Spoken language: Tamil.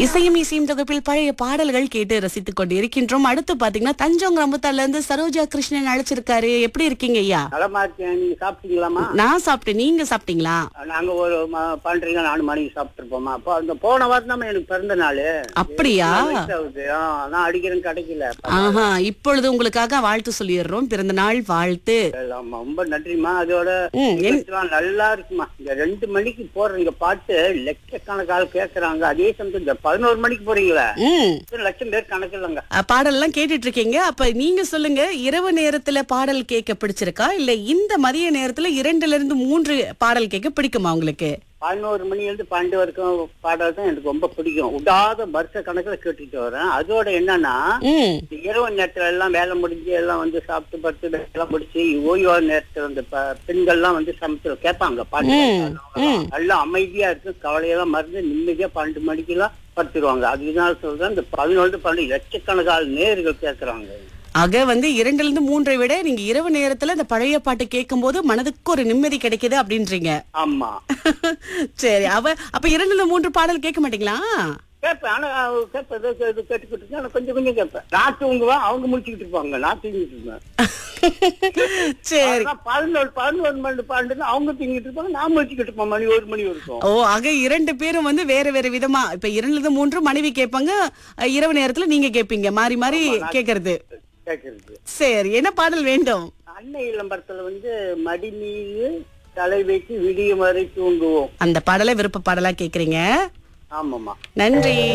இசையும் இசையும் தொகுப்பில் பழைய பாடல்கள் கேட்டு ரசித்துக் கொண்டு இருக்கின்றோம் அடுத்து பாத்தீங்கன்னா தஞ்சோங் ரம்புத்தால இருந்து சரோஜா கிருஷ்ணன் அழைச்சிருக்காரு எப்படி இருக்கீங்க ஐயா நலமா இருக்கேன் நீங்க சாப்பிட்டீங்களாமா நான் சாப்பிட்டேன் நீங்க சாப்பிட்டீங்களா நாங்க ஒரு ம- பண்றீங்க நாலு மணிக்கு சாப்பிட்டுருப்போமா அப்போ அந்த போன வாரம் தான் எனக்கு பிறந்த நாள் அப்படியா வயசாகுது ஆ, நான் அடிக்கிறேன் கிடைக்கல ஆஹா இப்பொழுது உங்களுக்காக வாழ்த்து சொல்லிடுறோம் பிறந்த நாள் வாழ்த்து ஆமா, ரொம்ப நன்றிம்மா அதோட ம், என்- நிகழ்ச்சிலாம் நல்லா இருக்குமா இந்த ரெண்டு மணிக்கு போடுற இந்த பாட்டு லட்சக்கணக்காக கேக்குறாங்க அதே சமயத்துல இந்த பதினோரு மணிக்கு போறீங்களே ம் இத்தனை லட்சம் பேர் கணக்கு இல்லைங்க அஹ், பாடல்லாம் கேட்டுட்டு இருக்கீங்க அப்ப நீங்க சொல்லுங்க இரவு நேரத்துல பாடல் கேட்க பிடிச்சிருக்கா இல்ல இந்த மதிய நேரத்துல இரண்டுல இருந்து மூன்று பாடல் கேட்க பிடிக்குமா உங்களுக்கு பதினோரு மணில இருந்து பன்னெண்டு வரைக்கும் பாடல் தான் எனக்கு ரொம்ப பிடிக்கும் விடாத வருஷ கணக்குல கேட்டுட்டு வரேன் அதோட என்னன்னா ம் இந்த இரவு நேரத்துல எல்லாம் வேலை முடிஞ்சு எல்லாம் வந்து சாப்பிட்டு படுத்து எல்லாம் முடிச்சு ஓய்வான நேரத்துல வந்து ப- பெண்கள்லாம் வந்து சமைச்சு கேட்பாங்க பாட்டு ம். நல்லா அமைதியா இருக்கு கவலையெல்லாம் மறந்து நிம்மதியா பன்னெண்டு மணிக்கு எல்லாம் படுத்துருவாங்க அதனால சொல்றேன் இந்த பதினொன்று பன்னெண்டு லட்சக்கணக்கான நேர்கள் கேட்கறாங்க ஆக வந்து இரண்டுல இருந்து மூன்றை விட நீங்க இரவு நேரத்துல இந்த பழைய பாட்டு கேட்கும் போது மனதுக்கு ஒரு நிம்மதி கிடைக்குது அப்படின்றீங்க ஆமா சரி அவ அப்ப இரண்டுல மூன்று பாடல் கேட்க மாட்டீங்களா கேட்பேன் ஆனா அவங்க கேட்பேன் ஏதோ இது கேட்டுக்கிட்டு இருக்கேன் ஆனா கொஞ்சம் கொஞ்சம் கேட்பேன் நான் தூங்குவேன் அவங்க முடிச்சுக்கிட்டு இருப்பாங்க நான் தூங்கிட்டு இருப்பேன் சரி அதான் பதினோரு பதினோரு மணி பன்னெண்டு அவங்க தூங்கிட்டு இருப்பாங்க நான் முடிச்சுக்கிட்டு இருப்பேன் மணி ஒரு மணி வரைக்கும் ஓ ஆக இரண்டு பேரும் வந்து வேற வேற விதமா இப்ப இரண்டுல இருந்து மூன்று மனைவி கேட்பாங்க அஹ், இரவு நேரத்துல நீங்க கேட்பீங்க மாறி மாறி கேக்குறது கேட்கறது சரி என்ன பாடல் வேண்டும் அன்னை இளம்பரத்துல வந்து மடி மீது தலை வைத்து விடியும் வரை தூங்குவோம் அந்த பாடலை விருப்ப பாடலா கேக்குறீங்க ஆமாமா நன்றி